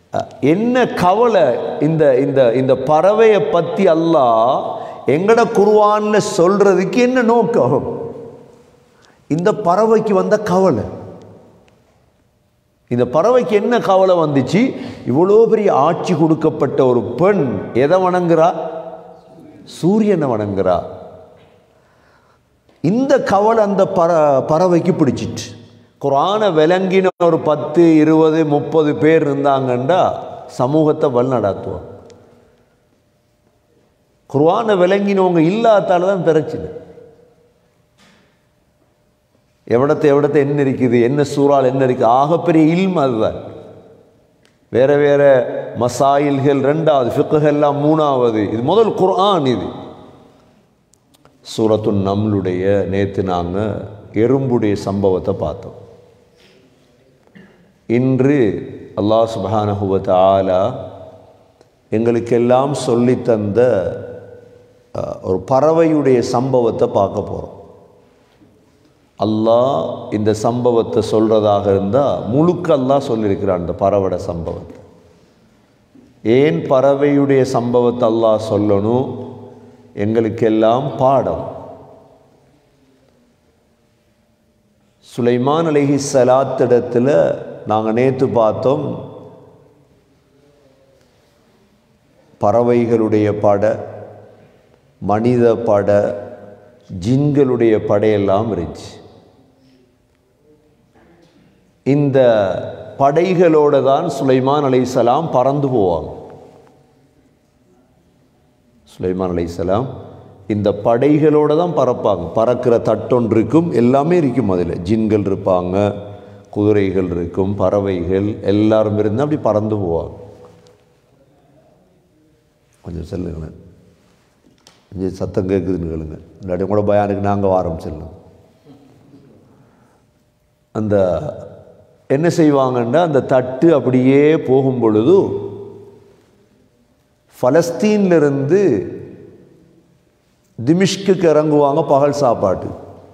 அஹ், என்ன கவலை இந்த இந்த இந்த பறவையை பற்றி அல்லாஹ் எங்கட குர்ஆன்ல சொல்றதுக்கு என்ன நோக்கம் இந்த பறவைக்கு வந்த கவலை இந்த பறவைக்கு என்ன கவலை வந்துச்சு இவ்வளோ பெரிய ஆட்சி கொடுக்கப்பட்ட ஒரு பெண் எதை வணங்குறா சூரியனை வணங்குறா இந்த கவலை அந்த பற பறவைக்கு பிடிச்சிட்டு குரானை விளங்கின ஒரு பத்து இருபது முப்பது பேர் இருந்தாங்கண்டா சமூகத்தை வழிநடாத்துவாங்க குர்ஆனை விளங்கினவங்க இல்லாதால தான் பிரச்சனை எவிடத்தை எவிடத்தை என்ன இருக்குது என்ன சூறால் என்ன இருக்குது ஆகப்பெரிய இல்ம அதுதான் வேற வேற மசாயில்கள் ரெண்டாவது ஃபிக்குகள் எல்லாம் மூணாவது இது முதல் குர்ஆன் இது சூரத்து நம்மளுடைய நேற்று நாங்கள் எறும்புடைய சம்பவத்தை பார்த்தோம் இன்று அல்லாஹ் சுப்ஹானஹு வ தஆலா எங்களுக்கெல்லாம் சொல்லித்தந்த அஹ், ஒரு பறவையுடைய சம்பவத்தை பார்க்க போகிறோம் அல்லாஹ் இந்த சம்பவத்தை சொல்றதாக இருந்தால் முழுக்க அல்லாஹ் சொல்லியிருக்கிறான் இந்த பறவைட சம்பவத்தை ஏன் பறவையுடைய சம்பவத்தை அல்லாஹ் சொல்லணும் எங்களுக்கெல்லாம் பாடம் சுலைமான் அலைஹி சலாத்திடத்தில் நாங்கள் நேற்று பார்த்தோம் பறவைகளுடைய பட மனித பட ஜின்களுடைய படையெல்லாம் இருந்துச்சு இந்த படைகளோட தான் சுலைமான் அலைஹிஸ்ஸலாம் பறந்து போவாங்க சுலைமான் அலைஹிஸ்ஸலாம் இந்த படைகளோட தான் பறப்பாங்க பறக்கிற தட்டொன்று இருக்கும் எல்லாமே இருக்கும் அதில் ஜின்கள் இருப்பாங்க குதிரைகள் இருக்கும் பறவைகள் எல்லாரும் இருந்து அப்படி பறந்து போவாங்க கொஞ்சம் செல்லுங்களேன் கொஞ்சம் சத்தம் கேட்குதுன்னு கேளுங்க இல்லாட்டி கூட பயானுக்கு நாங்கள் வாரம் செல்லும் அந்த என்ன செய்வாங்கன்னா அந்த தட்டு அப்படியே போகும் பொழுது ஃபலஸ்தீன்லேருந்து திமிஷ்குக்கு இறங்குவாங்க பகல் சாப்பாட்டு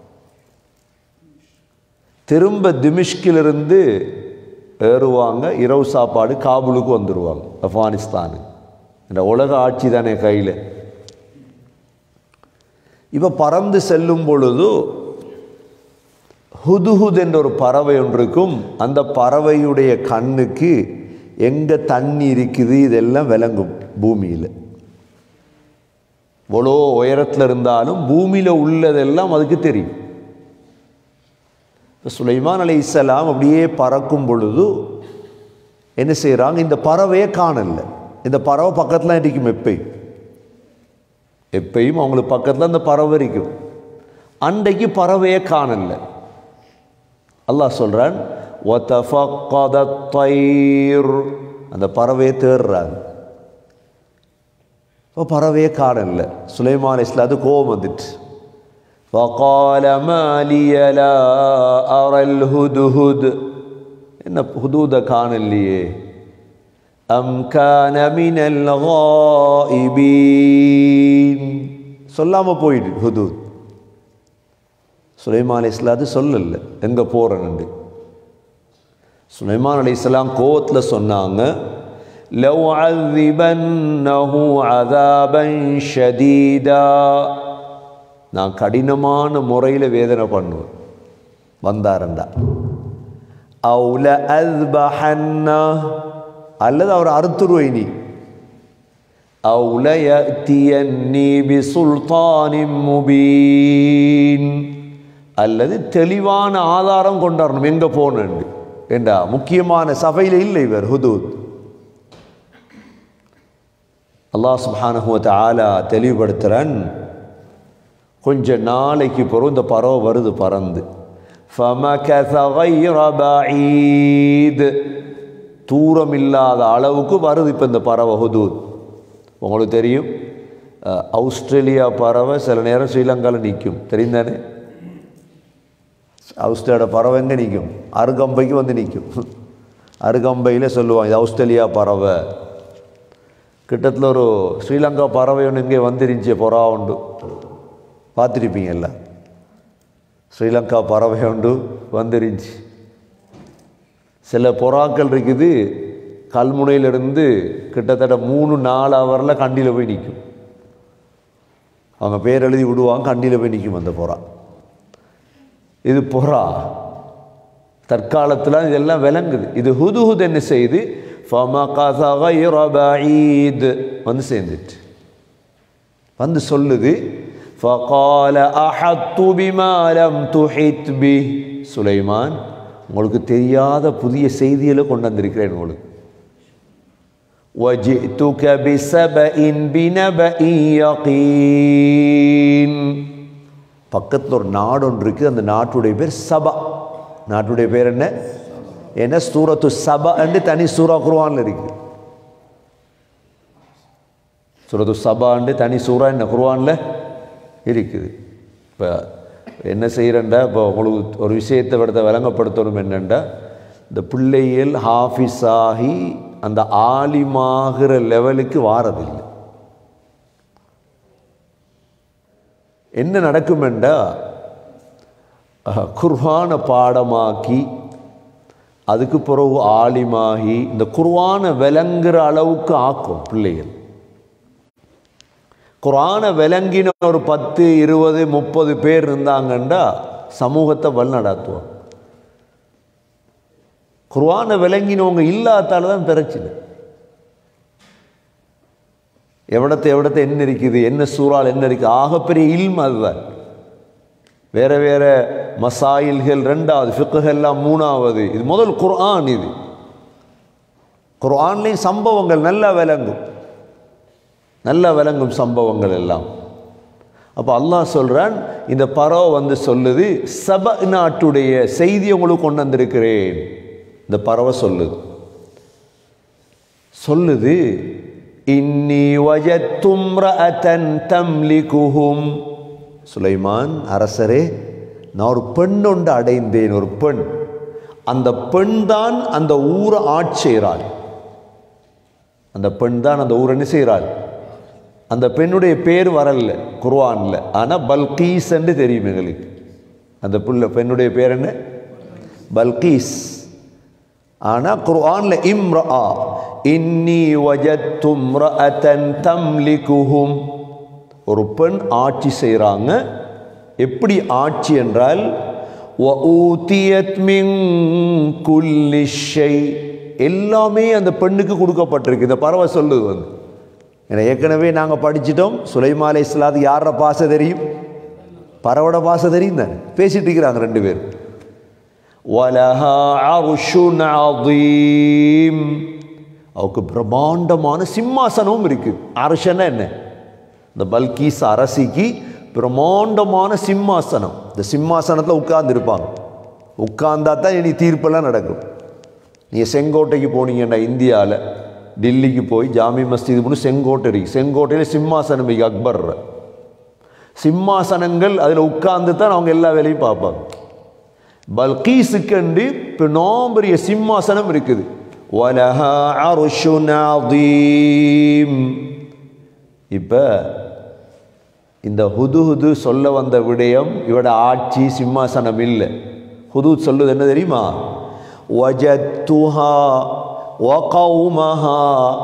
திரும்ப திமிஷ்கிலிருந்து ஏறுவாங்க இரவு சாப்பாடு காபூலுக்கு வந்துடுவாங்க ஆப்கானிஸ்தானு இந்த உலக ஆட்சி தானே கையில் இப்போ பறந்து செல்லும் பொழுது ஹுதுஹுத் என்ற ஒரு பறவை ஒன்று இருக்கும் அந்த பறவையுடைய கண்ணுக்கு எங்கே தண்ணி இருக்குது இதெல்லாம் விளங்கும் பூமியில் இவ்வளோ உயரத்தில் இருந்தாலும் பூமியில் உள்ளதெல்லாம் அதுக்கு தெரியும் இப்ப சுலைமான் அலை இஸ்லாம் அப்படியே பறக்கும் பொழுது என்ன செய்கிறாங்க இந்த பறவையே காணல இந்த பறவை பக்கத்தில் இருக்கும் எப்பயும் எப்பயும் அவங்களுக்கு பக்கத்தில் அந்த பறவை இருக்கும் அன்றைக்கு பறவையே காணல அல்லாஹ் சொல்கிறான் وَتَفَقَّدَ الطَّيْرُ அந்த பறவையை தேடுறாங்க இப்போ பறவையே காணல சுலைமான் இஸ்லாத்து கோபம் வந்துட்டு فقال ما لي لا أرى الهدهد என்ன ஹுதூத காணலையே அம் கான மினல் காயிபீன் சொல்லாமல் போயிடு ஹுதூத் சுலைமான் அலி இஸ்லாத்து சொல்லல எங்கே போகிறேன்னு சுலைமான் அலி இஸ்லாம் கோவத்தில் சொன்னாங்க لو عذبنه عذابا شديدا நான் கடினமான முறையில் வேதனை பண்ணுவேன் வந்தாரண்டா அவுல அஸ்பஹன்னா அல்லது அவர் அறுத்துருவை நீ அவுல யத்தியன்னி பிசுல்தானின் முபீன் அல்லது தெளிவான ஆதாரம் கொண்டாடணும் எங்கே போனேன் ஏண்டா முக்கியமான சபையில் இல்லை இவர் ஹுதூத் அல்லாஹ் சுப்ஹானஹு வ தஆலா தெளிவுபடுத்துகிறான் கொஞ்ச நாளைக்கு பிறகு இந்த பறவை வருது பறந்து فَمَكَثَ غَيْرَ بَعِيدٍ தூரம் இல்லாத அளவுக்கு வருது இப்போ இந்த பறவை ஹுதூத் உங்களுக்கு தெரியும் அஹ், ஆஸ்திரேலியா பறவை சில நேரம் ஸ்ரீலங்காவில் நிற்கும் தெரிந்தானே ஆஸ்திரேலியோட பறவை எங்கே நிற்கும் அருகம்பைக்கு வந்து நிற்கும் அருகம்பையில் சொல்லுவாங்க இது ஆஸ்திரேலியா பறவை கிட்டத்தில் ஒரு ஸ்ரீலங்கா பறவை ஒன்று இங்கே வந்துருந்துச்சு புறா உண்டு பார்த்துருப்பீங்கல்ல ஸ்ரீலங்கா பறவை உண்டு வந்துருந்துச்சு சில புறாக்கள் இருக்குது கல்முனையிலிருந்து கிட்டத்தட்ட மூணு நாலு ஹவரில் கண்டியில் போய் நிற்கும் அவங்க பேர் எழுதி விடுவாங்க கண்டியில் போய் நிற்கும் அந்த புறா இது புறா தற்காலத்தில் இதெல்லாம் விளங்குது இது ஹுதுஹுத் என்ன செய்து فَمَقَثَ غَيْرَ بَعِيدٍ வந்து சேர்ந்துட்டு வந்து சொல்லுது فَقَالَ أَحَطُّ بِمَا لَمْ تُحِطْ بِهِ சுலைமான் உங்களுக்கு தெரியாத புதிய செய்திகளை கொண்டு வந்திருக்கிறேன் உங்களுக்கு وَجِئْتُكَ بِسَبَإٍ بِنَبَإٍ يَقِينٍ பக்கத்தில் ஒரு நாடு ஒன்று இருக்குது அந்த நாட்டுடைய பேர் சபா நாட்டுடைய பேர் என்ன என்ன சூரத்து சபா என்று தனி சூரா குருவான்ல இருக்கு சூரத்து சபாண்டு தனி சூறா என்ன குருவான்ல இருக்குது இப்போ என்ன செய்கிறேன்டா இப்போ உங்களுக்கு ஒரு விஷயத்தை விடத்தை விளங்கப்படுத்தணும் என்னென்னா இந்த பிள்ளைகள் ஹாஃபிஸ் ஆகி அந்த ஆலிமாகிற லெவலுக்கு வாரதில்லை என்ன நடக்குமெண்டா அஹ், குர்ஆனை பாடமாக்கி அதுக்கு பிறகு ஆலிமாகி இந்த குர்ஆனை விளங்குற அளவுக்கு ஆக்கும் பிள்ளைகள் குர்ஆனை விளங்கின ஒரு பத்து இருபது முப்பது பேர் இருந்தாங்கண்டா சமூகத்தை வழிநடாத்துவாங்க குர்ஆனை விளங்கினவங்க இல்லாதால தான் பிரச்சனை எவிடத்தை எவிடத்தை என்ன இருக்குது என்ன சூறால் என்ன இருக்குது ஆகப்பெரிய இல்ம் அதுதான் வேற வேற மசாயில்கள் ரெண்டாவது ஃபிக்குகள் எல்லாம் மூணாவது இது முதல் குர்ஆன் இது குர்ஆன்லேயும் சம்பவங்கள் நல்லா விளங்கும் நல்லா விளங்கும் சம்பவங்கள் எல்லாம் அப்போ அல்லாஹ் சொல்றான் இந்த பறவை வந்து சொல்லுது சப நாட்டுடைய செய்தி உங்களுக்கு கொண்டு வந்திருக்கிறேன் இந்த பறவை சொல்லுது சொல்லுது இன்னி வஜத்தும் ரஅதன் தம்லிகுஹும் சுலைமான் அரசரே நான் ஒரு பெண் ஒன்று அடைந்தேன் ஒரு பெண் அந்த பெண் தான் அந்த ஊரை ஆட்செய்கிறாள் அந்த பெண் தான் அந்த ஊரை என்ன செய்கிறாள் அந்த பெண்ணுடைய பேர் வரல குர்ஆன்ல ஆனால் பல்கீஸ் என்று தெரியும் எங்களுக்கு அந்த புள்ள பெண்ணுடைய பேர் என்ன பல்கீஸ் ஆனால் குர்ஆன்ல இம்ரா இன்னி வஜத்து இம்ரஅத்தன் தம்லிகுஹும் ஒரு பெண் ஆட்சி செய்கிறாங்க எப்படி ஆட்சி என்றால் வஊதியத் மின் குல்லி ஷை எல்லாமே அந்த பெண்ணுக்கு கொடுக்கப்பட்டிருக்கு இந்த பறவை சொல்லுது வந்து ஏன்னா ஏற்கனவே நாங்கள் படிச்சிட்டோம் சுலைமா அலை இஸ்லாத்து யாரோட பாச தெரியும் பறவோட பாச தெரியும் தானே பேசிட்டு இருக்கிறாங்க ரெண்டு பேர் வலஹா அர்ஷுன் அதீம் அவருக்கு பிரம்மாண்டமான சிம்மாசனமும் இருக்கு அரசனா என்ன இந்த பல்கீஸ் அரசிக்கு பிரம்மாண்டமான சிம்மாசனம் இந்த சிம்மாசனத்தில் உட்கார்ந்து இருப்பாங்க உட்கார்ந்தா தான் இனி தீர்ப்பெல்லாம் நடக்கும் நீங்கள் செங்கோட்டைக்கு போனீங்கன்னா இந்தியாவில் டில்லிக்கு போய் ஜாமி மஸ்ஜிது முன்னு செங்கோட்டை இருக்கு செங்கோட்டையில் சிம்மாசனம் இருக்கு அக்பர் சிம்மாசனங்கள் அதில் உட்கார்ந்து தான் அவங்க எல்லா வேலையும் பார்ப்பாங்க பல்கீஸுக்கண்டு பெரிய சிம்மாசனம் இருக்குது வலஹா அர்ஷுன் அதீம் இப்போ இந்த ஹுதுஹுது சொல்ல வந்த விடயம் இவட ஆட்சி சிம்மாசனம் இல்லை ஹுதுத் சொல்லுது என்ன தெரியுமா وجدتها وقومها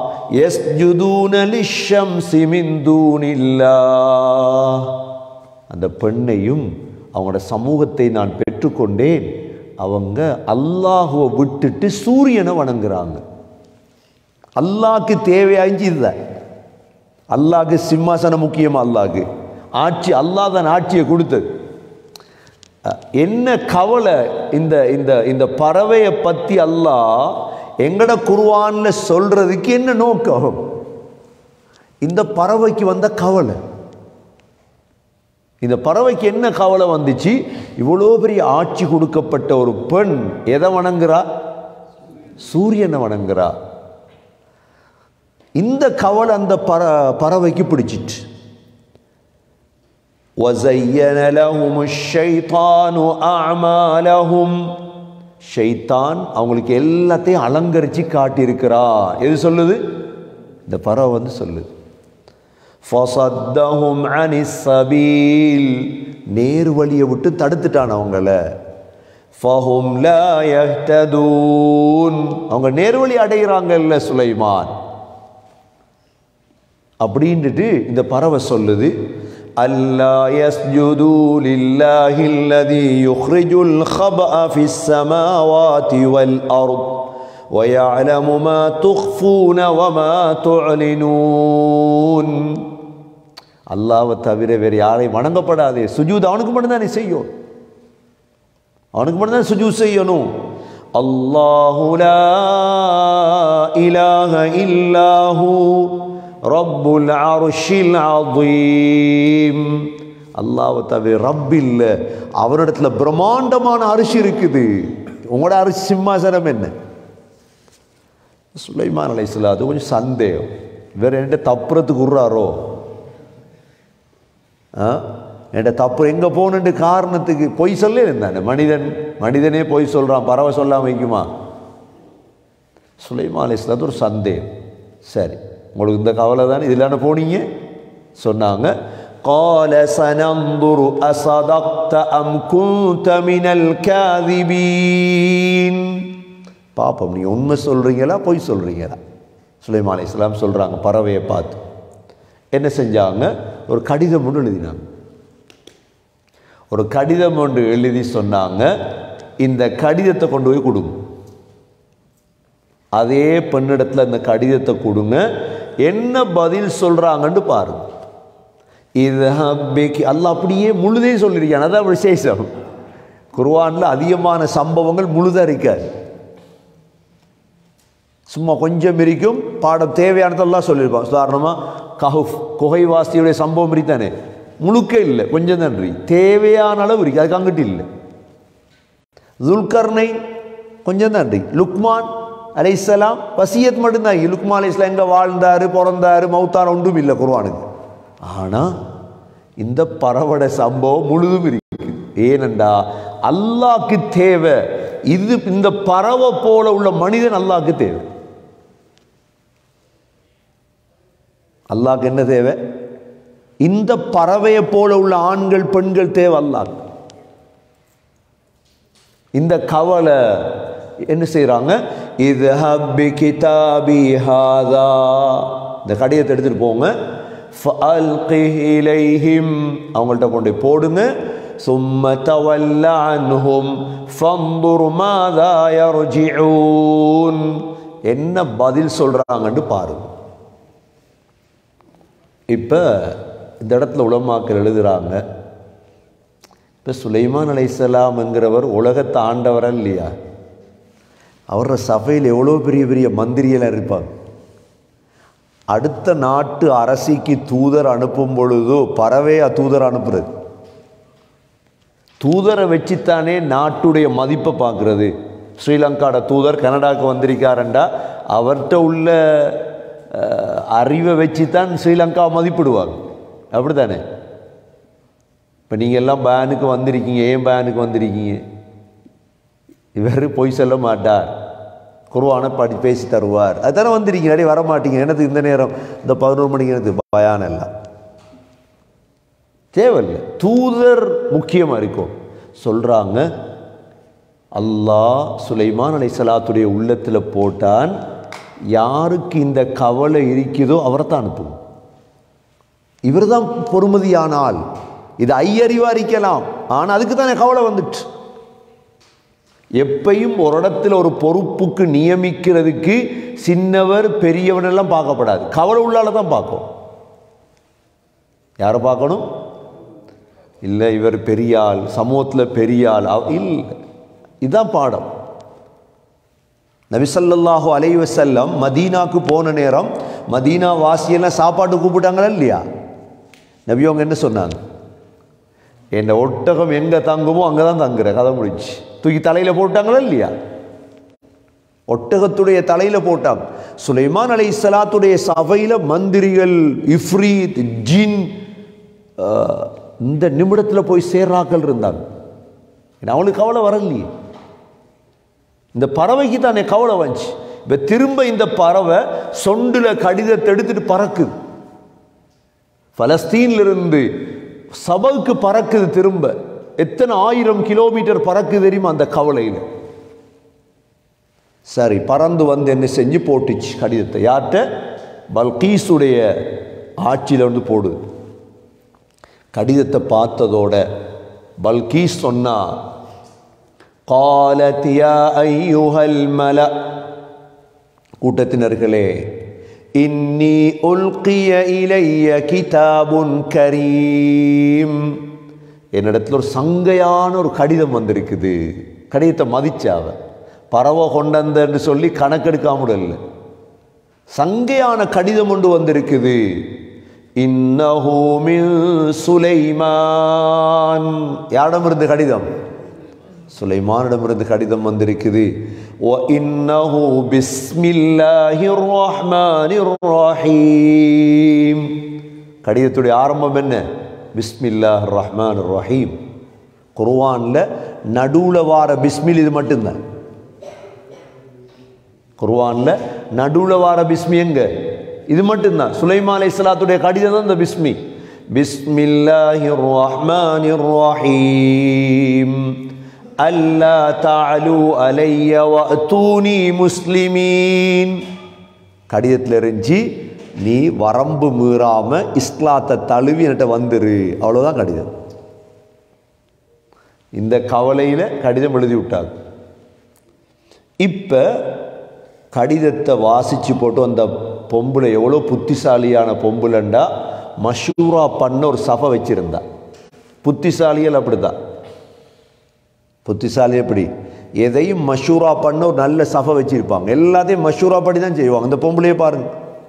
يسجدون للشمس من دون الله அந்த பெண்ணையும் அவங்களோட சமூகத்தை நான் பெற்றுக்கொண்டேன் அவங்க அல்லாஹுவை விட்டுட்டு சூரியனை வணங்குறாங்க அல்லாஹ்க்கு தேவையாஞ்சி இதுதான் அல்லாஹ்க்கு சிம்மாசனம் முக்கியமா அல்லாஹ்க்கு ஆட்சி அல்லாஹ் தான் ஆட்சியை கொடுத்தது அஹ், என்ன கவலை இந்த இந்த இந்த பறவையை பற்றி அல்லாஹ் எங்கட குருவான்ல சொல்றதுக்கு என்ன நோக்கம் இந்த பறவைக்கு வந்த கவலை இந்த பறவைக்கு என்ன கவலை வந்துச்சு இவ்வளோ பெரிய ஆட்சி கொடுக்கப்பட்ட ஒரு பெண் எதை வணங்குறா சூரியனை வணங்குறா இந்த கவலை அந்த பற பறவைக்கு பிடிச்சிட்டு وَزَيَّنَ لَهُمُ الشَّيْطَانُ أَعْمَالَهُمْ ஷைத்தான் அவங்களுக்கு எல்லாத்தையும் அலங்கரித்து காட்டியிருக்கிறா எது சொல்லுது இந்த பறவை வந்து சொல்லுது فَصَدَّهُمْ عَنِ السَّبِيلِ நேர் வழியை விட்டு தடுத்துட்டான் அவங்கள ஃபஹும் லா யஹ்ததூன் அவங்க நேர்வழி அடைகிறாங்கல்ல சுலைமான் அப்படின்ட்டு இந்த பறவை சொல்லுது அல்லா யஸ்ஜுது லில்லாஹி அல்லதி யுக்ரிஜுல் خبأ في السماوات والأرض ويعلم ما تخفون وما تعلنون அல்லாவை தவிர வேறு யாரையும் வணங்கப்படாதே சுஜூத் அவனுக்கு மட்டும்தான் நீ செய்யும் அவனுக்கு மட்டும்தான் சுஜூத் செய்யணும் அல்லாஹு லா இலாஹ இல்லாஹு ரப்புல் அர்ஷில் அதீம் அல்லாஹ்வை தவிர ரப் இல்லை அவனிடத்துல பிரம்மாண்டமான அரிசி இருக்குது உங்களோட அரிசி சிம்மாசனம் என்ன சுலைமான் அலைஹிஸ்ஸலாம் அது கொஞ்சம் சந்தேகம் வேற என்கிட்ட தப்புறதுக்கு உர்றாரோ ஆ என்கிட்ட தப்பு எங்கே போகணுன்ற காரணத்துக்கு பொய் சொல்ல இருந்தானே மனிதன் மனிதனே பொய் சொல்கிறான் பறவை சொல்லாம வைக்குமா சுலைமான் அலைஹிஸ்ஸலாம் ஒரு சந்தேகம் சரி உங்களுக்கு இந்த கவலை தானே இதில் போனீங்க சொன்னாங்க قال سننظر أصدقت أم كنت من الكاذبين பாப்போம் நீ உண்மை சொல்கிறீங்களா பொய் சொல்கிறீங்களா சுலைமான் அலைஹிஸ்ஸலாம் சொல்கிறாங்க பறவையை பார்த்து என்ன செஞ்சாங்க ஒரு கடிதம் ஒன்று எழுதினாங்க ஒரு கடிதம் ஒன்று எழுதி சொன்னாங்க இந்த கடிதத்தை கொண்டு போய் கொடுங்க அதே பெண்ணிடத்தில் அந்த கடிதத்தை கொடுங்க என்ன பதில் சொல்கிறாங்கன்னு பாருங்க இது ஹப்பிக்கு அல்லாஹ் அப்படியே முழுதே சொல்லியிருக்கான் அதான் விசேஷம் குர்ஆனில் அதிகமான சம்பவங்கள் முழுதாக இருக்காது சும்மா கொஞ்சம் இருக்கும் பாடம் தேவையானதெல்லாம் சொல்லியிருப்பான் உதாரணமாக கஹுஃப் குகைவாசியுடைய சம்பவம் இருத்தானே முழுக்க இல்லை கொஞ்சம் தான் இருக்கு தேவையான அளவு இருக்கு அதுக்கு அங்கிட்டு இல்லை துல்கர்னை கொஞ்சம் தான் இருக்கு லுக்மான் அலைசலாம் வசியத் மட்டும்தான் இருக்கு. லுக்மான் அலைஸ்லாம் எங்கே வாழ்ந்தாரு பிறந்தாரு மௌத்தார் ஒன்றும் இல்லை குர்ஆனுக்கு ஆனால் இந்த பறவட சம்பவம் முழுதும் இருக்கு ஏனெண்டா அல்லாஹ்க்கு தேவை இது இந்த பறவை போல உள்ள மனிதன் அல்லாஹ்க்கு தேவை அல்லாஹ்க்கு என்ன தேவை இந்த பறவையை போல உள்ள ஆண்கள் பெண்கள் தேவை அல்லாஹ் இந்த கவலை என்ன செய்றாங்க இது ஹப்பி கிதாபி ஹாதா இந்த கடிதத்தை எடுத்துட்டு போங்க فألقه إليهم அவங்கள்ட்ட கொண்டு போய் போடுங்க ثم تول عنهم فانظر ماذا يرجعون என்ன பதில் சொல்றாங்கன்னு பாருங்க இப்போ இந்த இடத்துல உலமாக்கள் எழுதுறாங்க இப்போ சுலைமான் அலைசலாம் என்கிறவர் உலகத்தை ஆண்டவரா இல்லையா அவரோட சபையில் எவ்வளோ பெரிய பெரிய மந்திரியெல்லாம் இருப்பாங்க அடுத்த நாட்டு அரசிக்கு தூதர் அனுப்பும் பொழுதோ பறவையா தூதர் அனுப்புறது தூதரை வச்சுத்தானே நாட்டுடைய மதிப்பை பார்க்குறது ஸ்ரீலங்காட தூதர் கனடாவுக்கு வந்திருக்காரண்டா அவர்கிட்ட உள்ள அஹ், அறிவை வச்சு தான் ஸ்ரீலங்கா மதிப்பிடுவாங்க அப்படி தானே இப்போ நீங்கள் எல்லாம் பேனுக்கு வந்திருக்கீங்க ஏன் பேனுக்கு வந்திருக்கீங்க இவர் பொய் சொல்ல மாட்டார் குருவான படி பேசி தருவார் அதுதானே வந்திருக்கீங்க அடி வர மாட்டீங்க எனக்கு இந்த நேரம் இந்த பதினோரு மணிக்கு எனக்கு பயான் எல்லாம் தேவையில்லை தூதர் முக்கியமாக இருக்கும் சொல்கிறாங்க அல்லாஹ் சுலைமான் அலைஹிஸ்ஸலாத்துடைய உள்ளத்தில் போட்டான் யாருக்கு இந்த கவலை இருக்குதோ அவரை தான் அனுப்பும் இவர் தான் பொறுமதியான ஆள் இது ஐயறிவா இருக்கலாம் ஆனால் அதுக்கு தானே கவலை வந்துட்டு எப்பையும் ஒரு இடத்துல ஒரு பொறுப்புக்கு நியமிக்கிறதுக்கு சின்னவர் பெரியவன் எல்லாம் பார்க்கப்படாது கவலை உள்ளால தான் பார்க்கும் யாரை பார்க்கணும் இல்லை இவர் பெரிய ஆள் சமூகத்தில் பெரிய ஆள் அவ- இல்லை இதுதான் பாடம் நபிசல்லாஹு அலைஹி வஸல்லம் மதீனாக்கு போன நேரம் மதீனா வாசியெல்லாம் சாப்பாட்டு கூப்பிட்டாங்களா இல்லையா நபி அவங்க என்ன சொன்னாங்க என் ஒட்டகம் எங்கே தங்குமோ அங்கே தான் தங்குற கதை முடிச்சு தூக்கி தலையில் போட்டாங்களா இல்லையா ஒட்டகத்துடைய தலையில் போட்டாங்க சுலைமான் அலை இஸ்லாத்துடைய சபையில் மந்திரிகள் இஃப்ரீத் ஜின் ஆஹ், இந்த நிமிடத்தில் போய் சேர்றாக்கள் இருந்தாங்க ஏன்னா அவங்களுக்கு கவலை வரலையே இந்த பறவைக்கு தானே கவலை வந்துச்சு இப்போ திரும்ப இந்த பறவை சொண்டுல கடிதத்தை எடுத்துட்டு பறக்குது பலஸ்தீன்ல இருந்து சபவுக்கு பறக்குது திரும்ப எத்தனை ஆயிரம் கிலோமீட்டர் பறக்கு தெரியுமா அந்த கவலையில் சரி பறந்து வந்து என்ன செஞ்சு போட்டுச்சு கடிதத்தை யார்கிட்ட பல்கீஸுடைய ஆட்சியில் வந்து போடுது கடிதத்தை பார்த்ததோட பல்கீஸ் சொன்னா قالت يا أيها الملأ கூட்டத்தினர்களே இன்னி உல்கிய இலைய கிதாபுன் கரீம் என்னிடத்துல ஒரு சங்கையான ஒரு கடிதம் வந்திருக்குது கடிதத்தை மதிச்சாவ பறவை கொண்டந்தன்னு சொல்லி கணக்கெடுக்காம இல்லை சங்கையான கடிதம் ஒன்று வந்திருக்குது இன்னஹு மின் சுலைமான் யாரிடமிருந்து கடிதம் சுலைமானிடமிருந்து கடிதம் வந்திருக்குது ஓ இன்னஹு பிஸ்மில்லாஹிர் ரஹ்மானிர் ரஹீம் கடிதத்துடைய ஆரம்பம் என்ன பிஸ்மில்லாஹ் ரஹ்மான் ரஹீம் குர்ஆன்ல நடுவுல வார பிஸ்மில் இது மட்டும்தான் குர்ஆன்ல நடுவுல வார பிஸ்மி எங்க இது மட்டும்தான் சுலைமா அலைஹிஸ்ஸலாத்துடைய கடிதம் தான் இந்த பிஸ்மி பிஸ்மில்லாஹிர் ரஹ்மானிர் ரஹீம் அல்லா தஅலு அலைய வஅதூனி முஸ்லிமீன் கடிதத்தில் இருந்துச்சு நீ வரம்பு மீறாம இஸ்லாத்தை தழுவி என்கிட்ட வந்துரு அவ்வளோதான் கடிதம் இந்த கவலையில் கடிதம் எழுதி விட்டாங்க இப்போ கடிதத்தை வாசித்து போட்டு அந்த பொம்பளை எவ்வளோ புத்திசாலியான பொம்புலண்டா மஷூரா பண்ண ஒரு சபை வச்சிருந்தா புத்திசாலிகள் அப்படிதான் புத்திசாலி எப்படி எதையும் மஷூரா பண்ண ஒரு நல்ல சபை வச்சிருப்பாங்க எல்லாத்தையும் மஷூரா படி தான் செய்வாங்க இந்த பொம்பளையே பாருங்க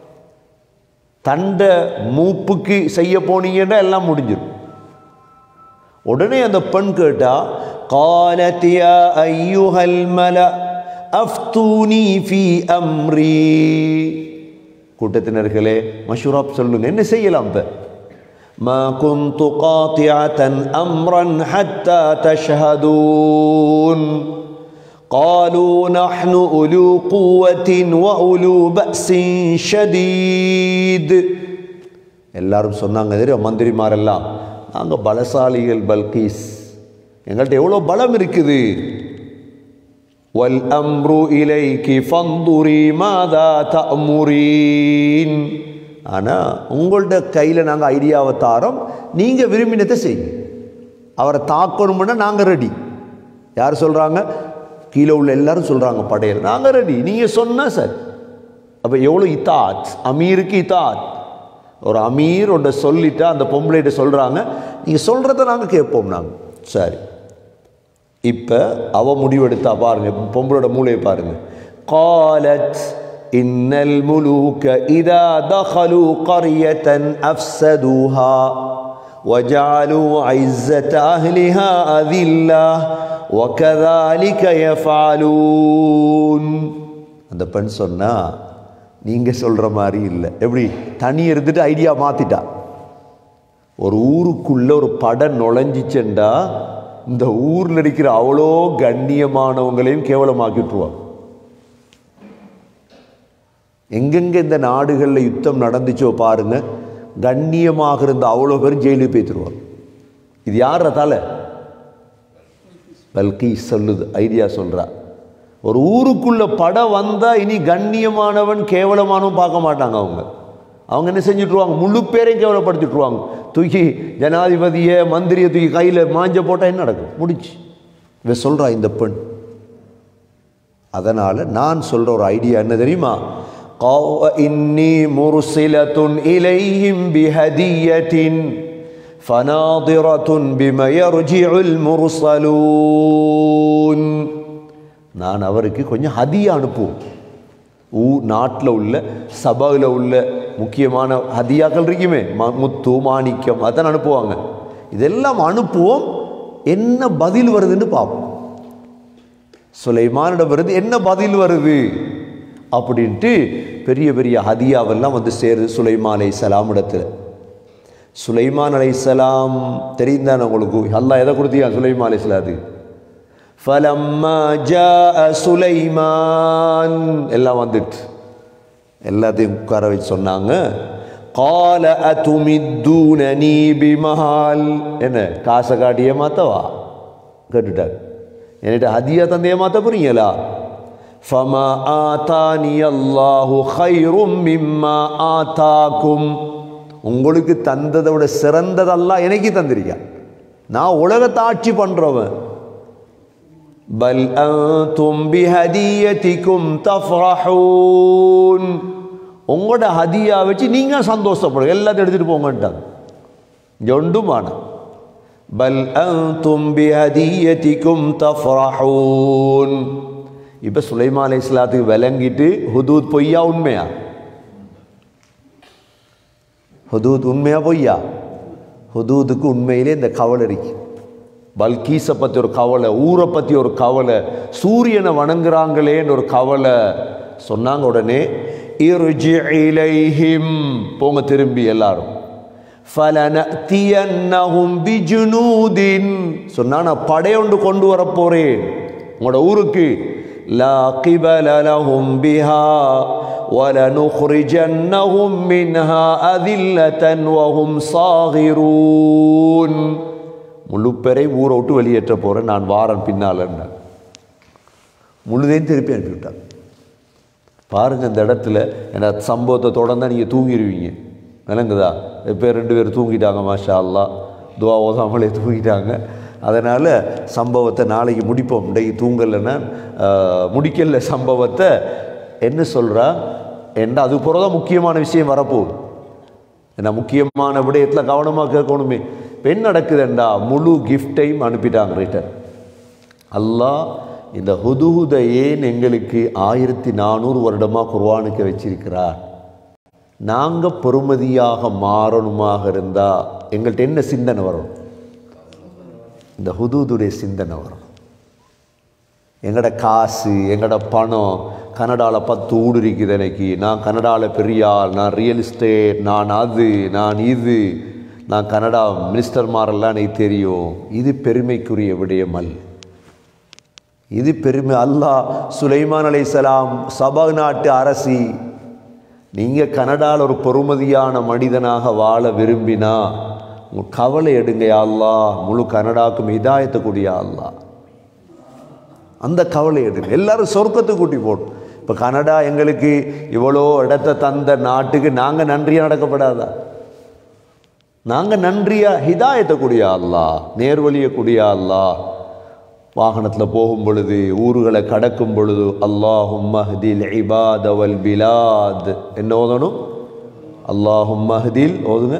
தண்ட மூப்புக்கு செய்ய போனீங்கன்னா எல்லாம் முடிஞ்சிடும் உடனே அந்த பெண் கேட்டா قالت يا أيها الملأ أفتوني في أمري கூட்டத்தினர்களே மஷூராப் சொல்லுங்க என்ன செய்யலாம் இப்ப ما كنت قاطعة أمرا حتى تشهدون قالوا نحن أولو قوة وأولو بأس شديد எல்லாரும் சொன்னாங்க தெரியும் மந்திரிமாரெல்லாம் நாங்கள் பலசாலிகள் பல்கீஸ் எங்கள்கிட்ட எவ்வளோ பலம் இருக்குது வல் அம்ரு இலைக்கு ஃபந்துரி மாதா தமுரீன் ஆனால் உங்கள்ட்ட கையில் நாங்கள் ஐடியாவை தாரோம் நீங்கள் விரும்பினதை செய்யுங்க அவரை தாக்கணும்னா நாங்கள் ரெடி யார் சொல்கிறாங்க கீழே உள்ள எல்லாரும் சொல்கிறாங்க படையல் நாங்கள் ரெடி நீங்கள் சொன்னால் சார் அப்போ எவ்வளோ இத்தாத் அமீருக்கு இத்தாத் ஒரு அமீர் ஒன்றை சொல்லிட்டா அந்த பொம்பளைகிட்ட சொல்கிறாங்க நீங்கள் சொல்கிறத நாங்கள் கேட்போம் நாங்கள் சரி இப்போ அவ முடிவெடுத்தா பாருங்க பொம்பளோட மூளையை பாருங்க قالت إن الملوك إذا دخلوا قرية أفسدوها وجعلوا عزة أهلها أذلة وكذلك يفعلون அந்த பெண் சொன்னா நீங்க சொல்ற மாதிரி இல்லை எப்படி தனி இருந்துட்டு ஐடியா மாத்திட்டா ஒரு ஊருக்குள்ள ஒரு படம் நுழைஞ்சிச்சேண்டா இந்த ஊர்ல இருக்கிற அவ்வளோ கண்ணியமானவங்களையும் கேவலமாக்கிட்டுருவாங்க எங்கெங்க இந்த நாடுகளில் யுத்தம் நடந்துச்சோ பாருங்க கண்ணியமாக இருந்த அவ்வளோ பேரும் ஜெயிலுக்கு போய்த்துருவாங்க இது யார் தலை பல்கி சொல்லுது ஐடியா சொல்றா ஒரு ஊருக்குள்ள படம் வந்தா இனி கண்ணியமானவன் கேவலமானவன் பார்க்க மாட்டாங்க அவங்க அவங்க என்ன செஞ்சுட்ருவாங்க முழு பேரையும் கேவலப்படுத்திட்டுருவாங்க தூக்கி ஜனாதிபதியை மந்திரியை தூக்கி கையில் மாஞ்ச போட்டால் என்ன நடக்கும் முடிச்சு இவ சொல்கிறா இந்த பெண் அதனால் நான் சொல்கிற ஒரு ஐடியா என்ன தெரியுமா قَوْ- إِنِّي مُرْسِلَةٌ إِلَيْهِمْ بِهَدِيَّةٍ فَنَاظِرَةٌ بِمَ يَرْجِعُ الْمُرْسَلُونَ நான் அவருக்கு கொஞ்சம் ஹதியா அனுப்புவோம் ஊ நாட்டில் உள்ள சபையில் உள்ள முக்கியமான ஹதியாக்கள் இருக்குமே ம- முத்து மாணிக்கம் அதான் அனுப்புவாங்க இதெல்லாம் அனுப்புவோம் என்ன பதில் வருதுன்னு பார்ப்போம் சுலைமானிடம் வருது என்ன பதில் வருது அப்படின்ட்டு பெரிய பெரிய ஹதியாவெல்லாம் வந்து சேருது சுலைமான் அலை சலாம் இடத்துல சுலைமான் அலை சலாம் தெரிந்தானே உங்களுக்கு அல்லாஹ் எதை கொடுத்தீங்க சுலைமான் அலை சலாத்துக்கு فلما جاء சுலைமான் எல்லாம் வந்துட்டு எல்லாத்தையும் உட்கார வச்சு சொன்னாங்க قال أتمدونني بمال என்ன காசை காட்டியே மாத்தவா கேட்டுட்டார் என்கிட்ட ஹதியா தந்தைய மாற்ற போறீங்களா ஃபமா ஆதானி அல்லாஹு ஹைரும் மிம்மா ஆதாக்கும் உங்களுக்கு தந்ததை விட சிறந்ததெல்லாம் எனக்கு தந்திருக்கான் நான் உலகத்தை ஆட்சி பண்றவன் பல் அன்தும் பிஹதியதிக்கும் தஃப்ரஹூன் உங்களோட ஹதியா வச்சு நீங்க சந்தோஷப்படுங்க எல்லாத்தையும் எடுத்துட்டு போங்கன்ட்டாங்க ஜொண்டுமான பல் அன்தும் பிஹதியதிக்கும் தஃப்ரஹூன் இப்போ சுலைமா அலை இஸ்லாத்துக்கு விளங்கிட்டு ஹுதூத் பொய்யா உண்மையா ஹுதூத் உண்மையா பொய்யா ஹுதூதுக்கு உண்மையிலே இந்த கவலை இருக்கு பல்கீஸை பற்றி ஒரு கவலை ஊரை பற்றி ஒரு கவலை சூரியனை வணங்குறாங்களேன்னு ஒரு கவலை சொன்னாங்க உடனே இர்ஜி இலைஹிம் போங்க திரும்பி எல்லாரும் ஃபலனத்தியன்னஹும் பிஜுனூதின் சொன்னா நான் படையொண்டு கொண்டு வர போறேன் உங்களோட ஊருக்கு லா கிபல லஹும் பிஹா ولنخرجنهم منها أذلة وهم صاغرون முழு பேரை ஊரை விட்டு வெளியேற்ற போகிறேன் நான் வாரன் பின்னால் முழுதையும் திருப்பி அனுப்பிவிட்டார் பாருங்க இந்த இடத்துல என்ன சம்பவத்தை தொடர்ந்தா நீங்கள் தூங்கிடுவீங்க விளங்குதா இப்போ ரெண்டு பேர் தூங்கிட்டாங்க மாஷா அல்லா துவா ஓதாமலே தூங்கிட்டாங்க அதனால் சம்பவத்தை நாளைக்கு முடிப்போம் இன்றைக்கு தூங்கலைன்னா ஆஹ், முடிக்கல சம்பவத்தை என்ன சொல்கிறா என்ன அது தான் முக்கியமான விஷயம் வரப்போகுது ஏன்னா முக்கியமான விடயத்தில் கவனமாக கேட்கணுமே இப்போ என்ன நடக்குதுண்டா முழு கிஃப்டையும் அனுப்பிட்டாங்க ரிட்டர்ன் அல்லாஹ் இந்த ஹுதுஹுதை ஏன் எங்களுக்கு ஆயிரத்தி நானூறு வருடமாக குர்வானுக்கு வச்சிருக்கிறார் நாங்கள் பொறுமதியாக மாறணுமாக இருந்தால் எங்கள்கிட்ட என்ன சிந்தனை வரும் இந்த ஹுதூதுடைய சிந்தனை வரும் எங்கட காசு எங்கட பணம் கனடாவில் பத்து ஊடு இருக்குது எனக்கு நான் கனடாவில் பெரிய ஆள் நான் ரியல் எஸ்டேட் நான் அது நான் இது நான் கனடா மினிஸ்டர் மாரெல்லாம் எனக்கு தெரியும் இது பெருமைக்குரிய விடயம் அல்ல இது பெருமை அல்லாஹ் சுலைமான் அலைஹிஸ்ஸலாம் சபா நாட்டு அரசி நீங்கள் கனடாவில் ஒரு பொறுமதியான மனிதனாக வாழ விரும்பினா உங்க கவலை எடுங்க யா அல்லாஹ் முழு கனடாக்கும் ஹிதாயத்தை கூடிய அல்லாஹ் அந்த கவலை எடுங்க எல்லாரும் சொர்க்கத்துக்கு கூட்டி போடும் இப்போ கனடா எங்களுக்கு இவ்வளோ இடத்த தந்த நாட்டுக்கு நாங்கள் நன்றியாக நடக்கப்படாதா நாங்கள் நன்றியா ஹிதாயத்தை கூடிய அல்லாஹ் நேர்வழியை கூடிய அல்லாஹ் வாகனத்தில் போகும் பொழுது ஊர்களை கடக்கும் பொழுது அல்லாஹும் மஹ்தில் இபாத வல் பிலாத் என்ன ஓதணும் அல்லாஹும் மஹ்தில் ஓதுங்க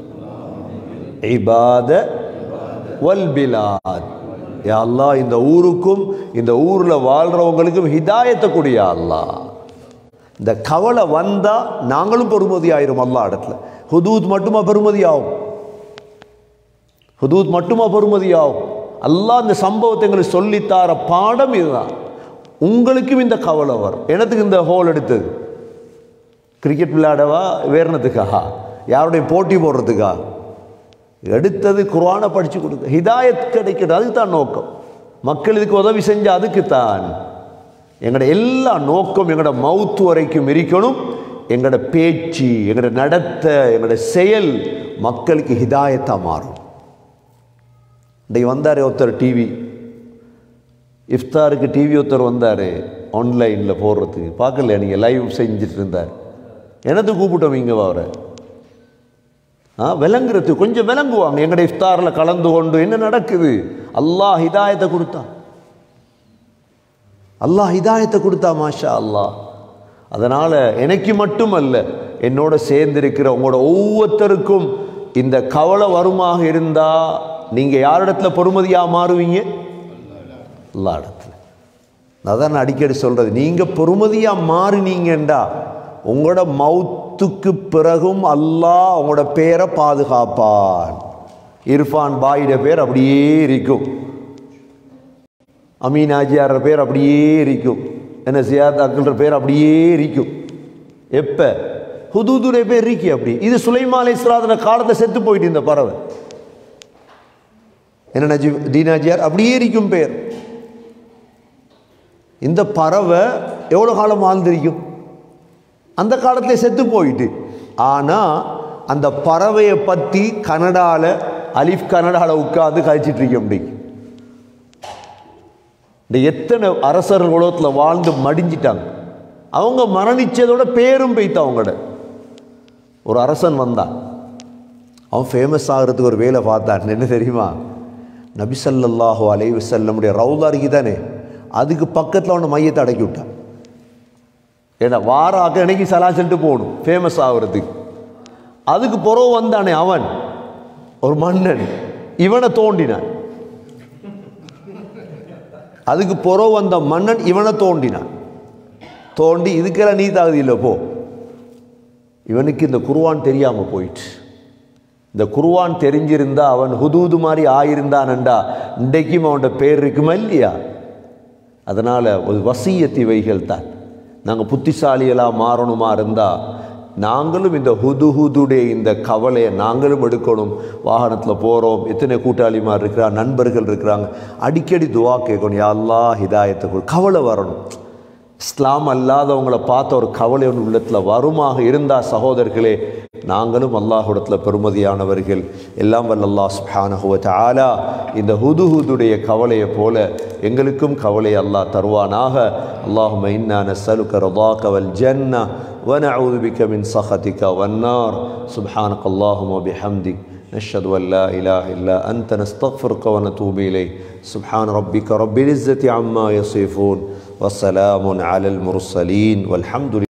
இபாத வல் பிலாத் யா அல்லாஹ் இந்த ஊருக்கும் இந்த ஊரில் வாழ்கிறவங்களுக்கும் ஹிதாயத்தை கூடிய அல்லாஹ் இந்த கவலை வந்தா நாங்களும் பெருமதி ஆயிரும் அல்லாஹ் இடத்துல ஹுதூத் மட்டுமா பெருமதி ஆகும் ஹுதூத் மட்டுமா பெருமதி ஆகும் அல்லாஹ் இந்த சம்பவத்தை எங்களுக்கு சொல்லித்தார பாடம் இதுதான் உங்களுக்கும் இந்த கவலை வரும் எனத்துக்கு இந்த ஹோல் எடுத்தது கிரிக்கெட் விளையாடவா வேறனத்துக்கா யாருடைய போட்டி போடுறதுக்கா எடுத்தது குர்ஆனை படித்து கொடுக்க ஹிதாயத் கிடைக்கிறது அதுக்கு தான் நோக்கம் மக்கள் இதுக்கு உதவி செஞ்ச அதுக்குத்தான் எங்களோட எல்லா நோக்கம் எங்களோட மவுத்து வரைக்கும் இருக்கணும் எங்களோட பேச்சு எங்களோட நடத்த எங்களோட செயல் மக்களுக்கு ஹிதாயத்தாக மாறும் இன்றைக்கு வந்தார் ஒருத்தர் டிவி இஃப்தாருக்கு டிவி ஒருத்தர் வந்தார் ஆன்லைனில் போடுறதுக்கு பார்க்கல நீங்கள் லைவ் செஞ்சுட்டு இருந்தார் எனது கூப்பிட்டோம் இங்கே வர ஆ விளங்குறது கொஞ்சம் விளங்குவாங்க எங்கட இஃப்தாரில் கலந்து கொண்டு என்ன நடக்குது அல்லாஹ் ஹிதாயத்தை கொடுத்தான் அல்லாஹ் ஹிதாயத்தை கொடுத்தா மாஷா அல்லாஹ் அதனால் எனக்கு மட்டுமல்ல என்னோட சேர்ந்திருக்கிற உங்களோட ஒவ்வொருத்தருக்கும் இந்த கவலை வருமாக இருந்தால் நீங்கள் யாரிடத்துல பொறுமதியாக மாறுவீங்க எல்லா இடத்துல அதான் நான் அடிக்கடி சொல்கிறது நீங்கள் பொறுமதியாக மாறினீங்கண்டா உங்களோட மௌத்துக்கு பிறகும் அல்லாஹ் உங்களோட பேரை பாதுகாப்பான் இர்ஃபான் பாயிட பேர் அப்படியே இருக்கும் அமீன் ஆஜியார் பேர் அப்படியே இருக்கும் என்ன சியாத் அக்கல்ற பேர் அப்படியே இருக்கும் எப்போ ஹுதூதுடைய பேர் இருக்கி அப்படி இது சுலைமா அலை காலத்தை செத்து போயிட்டு இந்த பறவை என்ன நஜி தீனாஜியார் அப்படியே இருக்கும் பேர் இந்த பறவை எவ்வளோ காலம் வாழ்ந்திருக்கும் அந்த காலத்தில் செத்து போயிட்டு ஆனால் அந்த பறவையை பற்றி கனடாவில் அலிஃப் கனடாவில் உட்காந்து கழிச்சிட்டு இருக்க முடியும் இந்த எத்தனை அரசர்கள் உலகத்தில் வாழ்ந்து மடிஞ்சிட்டாங்க அவங்க மரணிச்சதோட பேரும் பெய்த்து அவங்களோட ஒரு அரசன் வந்தான் அவன் ஃபேமஸ் ஆகிறதுக்கு ஒரு வேலை பார்த்தான் என்ன தெரியுமா நபிசல்லாஹு அலைஹி வஸல்லமுடைய ரவுதா அருகி தானே அதுக்கு பக்கத்தில் அவனை மையத்தை அடக்கி விட்டான் ஏன்னா வாராக அன்னைக்கு சலா சொல்லிட்டு போகணும் ஃபேமஸ் ஆகுறதுக்கு அதுக்கு புறவு வந்தானே அவன் ஒரு மன்னன் இவனை தோண்டினான் அதுக்கு புறவு வந்த மன்னன் இவனை தோண்டினான் தோண்டி இதுக்கெல்லாம் நீ தகுதி இல்லை போ இவனுக்கு இந்த குருவான் தெரியாமல் போயிட்டு இந்த குருவான் தெரிஞ்சிருந்தா அவன் ஹுதூது மாதிரி ஆயிருந்தானண்டா இன்றைக்கும் அவனோட பேர் இருக்குமா இல்லையா அதனால் ஒரு வசியத்தி வைகள் தான் நாங்கள் புத்திசாலிகளாக மாறணுமா இருந்தால் நாங்களும் இந்த ஹுது ஹுதுடைய இந்த கவலையை நாங்களும் எடுக்கணும் வாகனத்தில் போகிறோம் எத்தனை கூட்டாளிமார் இருக்கிறா நண்பர்கள் இருக்கிறாங்க அடிக்கடி துவா கேட்கணும் யா அல்லாஹ் ஹிதாயத்தை கொடு கவலை வரணும் இஸ்லாம் அல்லாதவங்களை பார்த்த ஒரு கவலை ஒன்று உள்ளத்தில் வருமாக இருந்தால் சகோதரர்களே நாங்களும் அல்லாஹுடத்தில் பெருமதியானவர்கள் எல்லாம் வல்ல அல்லாஹ் சுப்ஹானஹு வ தஆலா இந்த ஹுது ஹுதுடைய கவலையை போல எங்களுக்கும் கவலை அல்லாஹ் தருவானாக அல்லாஹும இன்னா நஸ்அலுக ரதாக்க வல் ஜன்னah ونعوذ بك من سخطك والنار سبحانك اللهم وبحمدك نشهد أن لا إله إلا أنت نستغفرك ونتوب إليك سبحان ربك رب العزة عما يصفون وسلام على المرسلين والحمد لله